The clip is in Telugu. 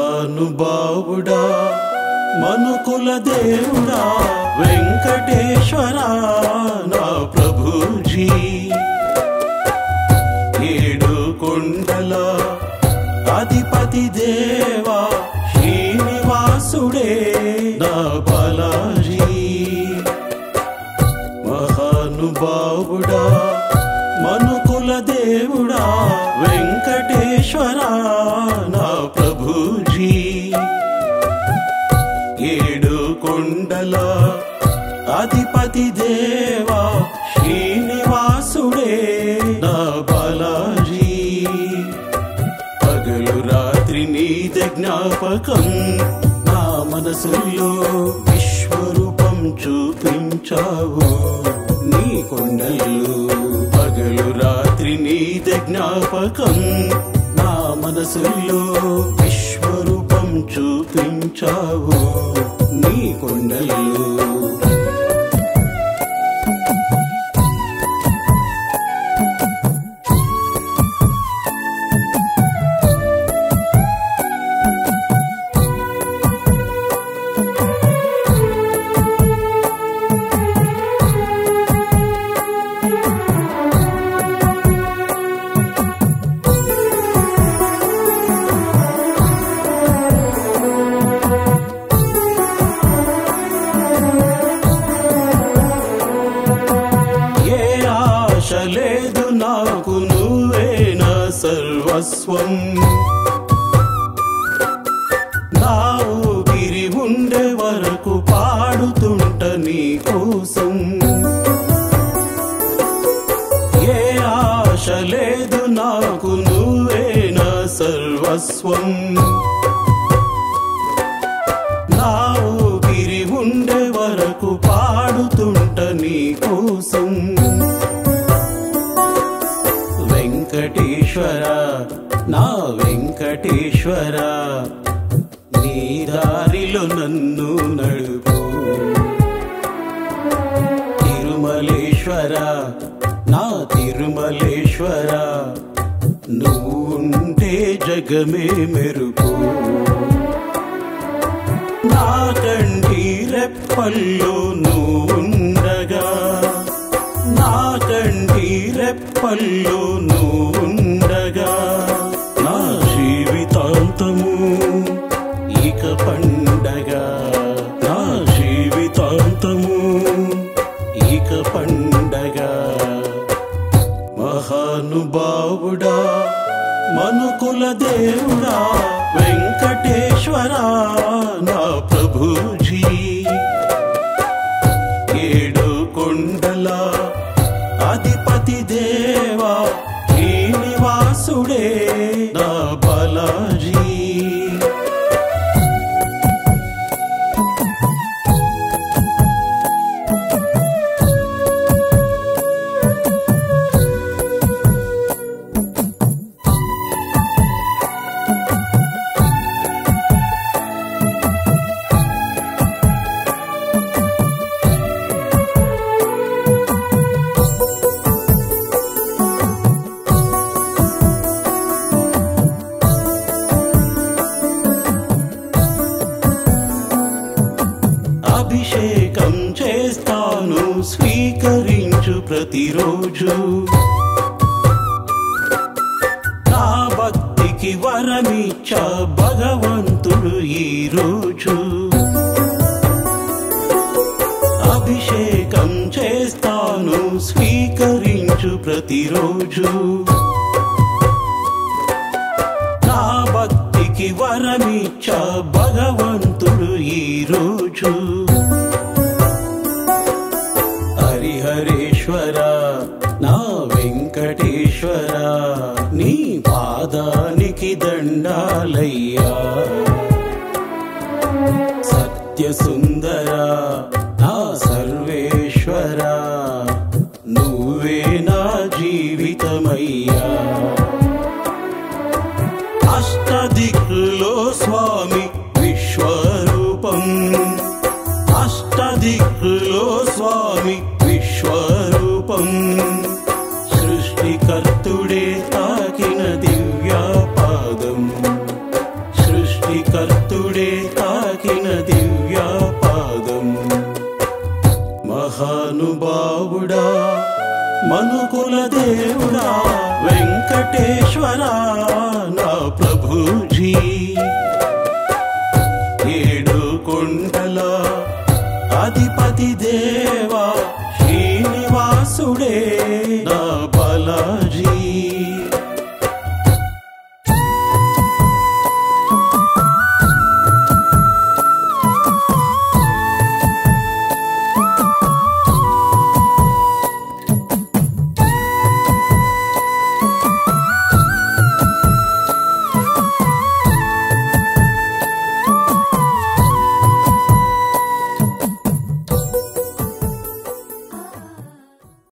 మహానుభావుడా మనుకుల దేవుడా వెంకటేశ్వర నా ప్రభుజీ ఏడు కొండల అధిపతి దేవా శ్రీనివాసుడే నా బాలాజీ మహానుభావుడా మనుకుల దేవుడా వెంకటేశ్వర నా ప్రభుజీ ఏడు కొండల అధిపతి దేవా శ్రీనివాసుడే నా బాలాజీ పగలు రాత్రి నీదే జ్ఞాపకం నా మనసులో విశ్వరూపం చూపించావు నీ కొండలు పగలు రాత్రి నీదే జ్ఞాపకం నా మనసులో విశ్వరూపం చూపించావు నీ కొండలు ఏ ఆశ లేదు నాకు నువ్వే నా సర్వస్వం నా ఊపిరి ఉండే వరకు పాడుతుంట నీ కోసం ఏ ఆశ లేదు నాకు నువ్వే నా సర్వస్వం నా ఊపిరి ఉండే వరకు పాడుతుంట నీ కోసం వెంకటేశ్వర నా వెంకటేశ్వర నీ దారిలో నన్ను నడుపు తిరుమలేశ్వర నా తిరుమలేశ్వర నువ్వు ఉంటే జగమే మెరుపు నా కంటి రెప్పల్లో నువ్వుండగా నా కంటి రెప్పల్లో నువ్వుండగా నా జీవితాంతము ఇక పండగా నా జీవితాంతము ఇక పండగా మహానుభావుడా మనుకుల దేవుడా వెంకటేశ్వర నా ప్రభుజీ ఏడు కొండల అధిపతి దేవా శ్రీనివాసుడే నా బాలాజీ అభిషేకం చేస్తాను స్వీకరించు ప్రతిరోజు నా భక్తికి వరమిచ్చ భగవంతుడు ఈ రోజు అభిషేకం చేస్తాను స్వీకరించు ప్రతిరోజు నా భక్తికి వరమిచ్చ భగవంతుడు ఈ రోజు హరిహరేశ్వర నా వెంకటేశ్వర నీ పాదానికి దండాలయ్యా సత్య సుందర నా సర్వేశ్వర నువ్వే నా జీవితమయ్యా అష్టదిక్కులో స్వామి విశ్వరూపం అష్టదిక్కులో స్వామి విశ్వరూపం సృష్టికర్తుడే తాకిన దివ్యాపాదం సృష్టి సృష్టికర్తుడే తాకిన దివ్యాపాదం మహానుభావుడా మనుకుల దేవుడా వెంకటేశ్వరా నా ప్రభుజీ ఏడు కొండల అధిపతి దేవా శ్రీనివాసుడే